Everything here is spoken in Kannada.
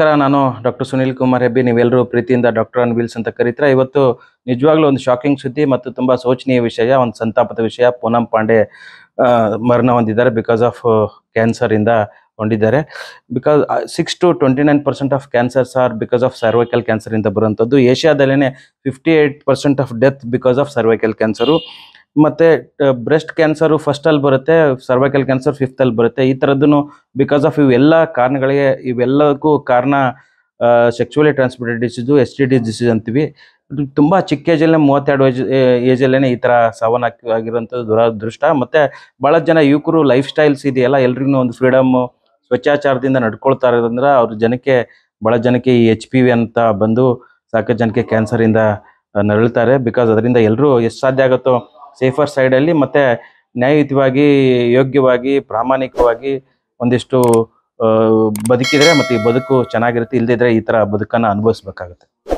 ನಮಸ್ಕಾರ ನಾನು ಡಾಕ್ಟರ್ ಸುನಿಲ್ ಕುಮಾರ್ ಹೆಬ್ಬಿ ನೀವೆಲ್ಲರೂ ಪ್ರೀತಿಯಿಂದ ಡಾಕ್ಟರ್ ಅನ್ ವಿಲ್ಸ್ ಅಂತ ಕರೀತೀರಾ ಇವತ್ತು ನಿಜವಾಗ್ಲೂ ಒಂದು ಶಾಕಿಂಗ್ ಸುದ್ದಿ ಮತ್ತು ತುಂಬಾ ಶೋಚನೀಯ ವಿಷಯ ಒಂದು ಸಂತಾಪದ ವಿಷಯ ಪೂನಂ ಪಾಂಡೆ ಆ, ಮರಣ ಹೊಂದಿದ್ದಾರೆ ಬಿಕಾಸ್ ಆಫ್ ಕ್ಯಾನ್ಸರ್ ಇಂದ ಹೊಂದಿದ್ದಾರೆ because six to twenty nine percent of cancers are because of cervical cancer ಇಂದ ಬರುವಂಥದ್ದು ಏಷ್ಯಾದಲ್ಲೇ fifty eight percent of death because of cervical cancer ಮತ್ತೆ ಬ್ರೆಸ್ಟ್ ಕ್ಯಾನ್ಸರು ಫಸ್ಟ್ ಅಲ್ಲಿ ಬರುತ್ತೆ ಸರ್ವೈಕಲ್ ಕ್ಯಾನ್ಸರ್ ಫಿಫ್ತ್ ಅಲ್ಲಿ ಬರುತ್ತೆ ಈ ತರದ್ದು ಬಿಕಾಸ್ ಆಫ್ ಇವೆಲ್ಲ ಕಾರಣಗಳಿಗೆ ಇವೆಲ್ಲದಕ್ಕೂ ಕಾರಣ sexually transmitted disease S T D disease ಅಂತೀವಿ ಇದು ತುಂಬಾ ಚಿಕ್ಕ ಏಜಲ್ಲೇ ಮೂವತ್ತೆರಡು ಏಜ್ ಏಜಲ್ಲೇ ಈ ತರ ಸಾವನ್ನಪ್ಪಿ ಆಗಿರುವಂಥದ್ದು ದುರದೃಷ್ಟ ಮತ್ತೆ ಬಹಳ ಜನ ಯುವಕರು ಲೈಫ್ ಸ್ಟೈಲ್ಸ್ ಇದೆಯಲ್ಲ ಎಲ್ರಿಗೂ ಒಂದು ಫ್ರೀಡಮ್ ಸ್ವಚ್ಛಾಚಾರದಿಂದ ನಡ್ಕೊಳ್ತಾ ಇರೋದ್ರಿಂದ ಅವ್ರ ಜನಕ್ಕೆ ಬಹಳ ಜನಕ್ಕೆ ಈ ಎಚ್ ಪಿ ವಿ ಅಂತ ಬಂದು ಸಾಕಷ್ಟು ಜನಕ್ಕೆ ಕ್ಯಾನ್ಸರ್ ಇಂದ ಆ, ನರಳ್ತಾರೆ ಬಿಕಾಸ್ ಅದರಿಂದ ಎಲ್ಲರೂ ಎಷ್ಟು ಸಾಧ್ಯ ಆಗುತ್ತೋ ಸೇಫರ್ ಸೈಡ್ ಅಲ್ಲಿ ಮತ್ತೆ ನ್ಯಾಯಯುತವಾಗಿ ಯೋಗ್ಯವಾಗಿ ಪ್ರಾಮಾಣಿಕವಾಗಿ ಒಂದಿಷ್ಟು ಆ, ಬದುಕಿದ್ರೆ ಮತ್ತೆ ಈ ಬದುಕು ಚೆನ್ನಾಗಿರುತ್ತೆ ಇಲ್ದಿದ್ರೆ ಈ ತರ ಬದುಕನ್ನ ಅನುಭವಿಸ್ಬೇಕಾಗುತ್ತೆ